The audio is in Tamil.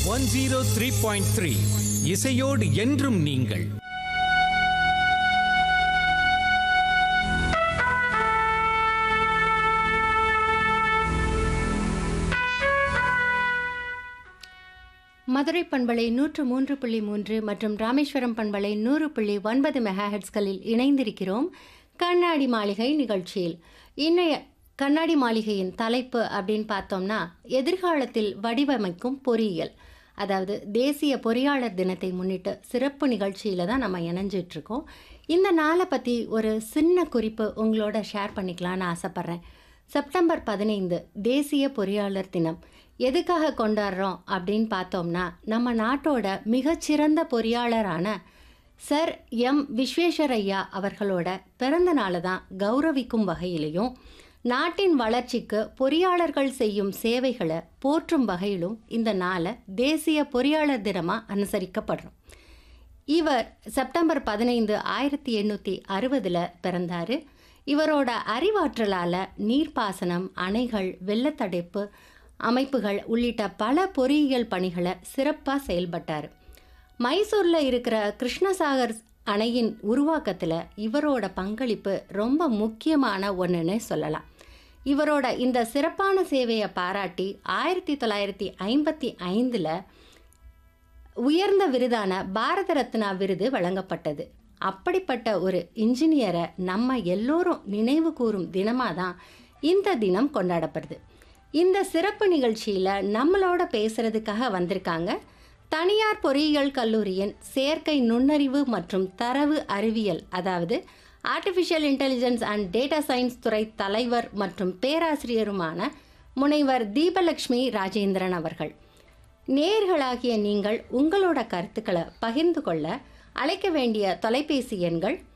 one zero three point three இசையோடு என்றும் நீங்கள் மதுரை பண்பலை நூற்று மூன்று புள்ளி மூன்று மற்றும் ராமேஸ்வரம் பண்பலை நூறு புள்ளி ஒன்பது மெகாஹெட்ஸ்களில் இணைந்திருக்கிறோம் கண்ணாடி மாளிகை நிகழ்ச்சியில் இன்றைய கண்ணாடி மாளிகையின் தலைப்பு அப்படின்னு பார்த்தோம்னா எதிர்காலத்தில் வடிவமைக்கும் பொறியியல் அதாவது தேசிய பொறியாளர் தினத்தை முன்னிட்டு சிறப்பு நிகழ்ச்சியில் தான் நம்ம இணைஞ்சிட்டு இருக்கோம் இந்த நாளை பற்றி ஒரு சின்ன குறிப்பு உங்களோட ஷேர் பண்ணிக்கலாம்னு ஆசைப்பட்றேன் செப்டம்பர் பதினைந்து தேசிய பொறியாளர் தினம் எதுக்காக கொண்டாடுறோம் அப்படின்னு பார்த்தோம்னா நம்ம நாட்டோட மிகச்சிறந்த பொறியாளரான சர் எம் விஸ்வேஸ்வரையா அவர்களோட பிறந்த நாளை தான் கௌரவிக்கும் வகையிலையும் நாட்டின் வளர்ச்சிக்கு பொறியாளர்கள் செய்யும் சேவைகளை போற்றும் வகையிலும் இந்த நாளை தேசிய பொறியாளர் தினமாக அனுசரிக்கப்படுறோம் இவர் செப்டம்பர் பதினைந்து ஆயிரத்தி எண்ணூற்றி அறுபதில் பிறந்தார் இவரோட அறிவாற்றலால் நீர்ப்பாசனம் அணைகள் வெள்ளத்தடுப்பு அமைப்புகள் உள்ளிட்ட பல பொறியியல் பணிகளை சிறப்பாக செயல்பட்டார் மைசூரில் இருக்கிற கிருஷ்ணசாகர் அணையின் உருவாக்கத்தில் இவரோட பங்களிப்பு ரொம்ப முக்கியமான ஒன்றுன்னு சொல்லலாம் இவரோட இந்த சிறப்பான சேவையை பாராட்டி ஆயிரத்தி தொள்ளாயிரத்தி ஐம்பத்தி ஐந்தில் உயர்ந்த விருதான பாரத ரத்னா விருது வழங்கப்பட்டது அப்படிப்பட்ட ஒரு இன்ஜினியரை நம்ம எல்லோரும் நினைவு கூறும் தினமாக தான் இந்த தினம் கொண்டாடப்படுது இந்த சிறப்பு நிகழ்ச்சியில் நம்மளோட பேசுறதுக்காக வந்திருக்காங்க தனியார் பொறியியல் கல்லூரியின் செயற்கை நுண்ணறிவு மற்றும் தரவு அறிவியல் அதாவது artificial intelligence and data science துறை தலைவர் மற்றும் பேராசிரியருமான முனைவர் தீபலட்சுமி ராஜேந்திரன் அவர்கள் நேர்களாகிய நீங்கள் உங்களோட கருத்துக்களை பகிர்ந்து கொள்ள அழைக்க வேண்டிய தொலைபேசி எண்கள்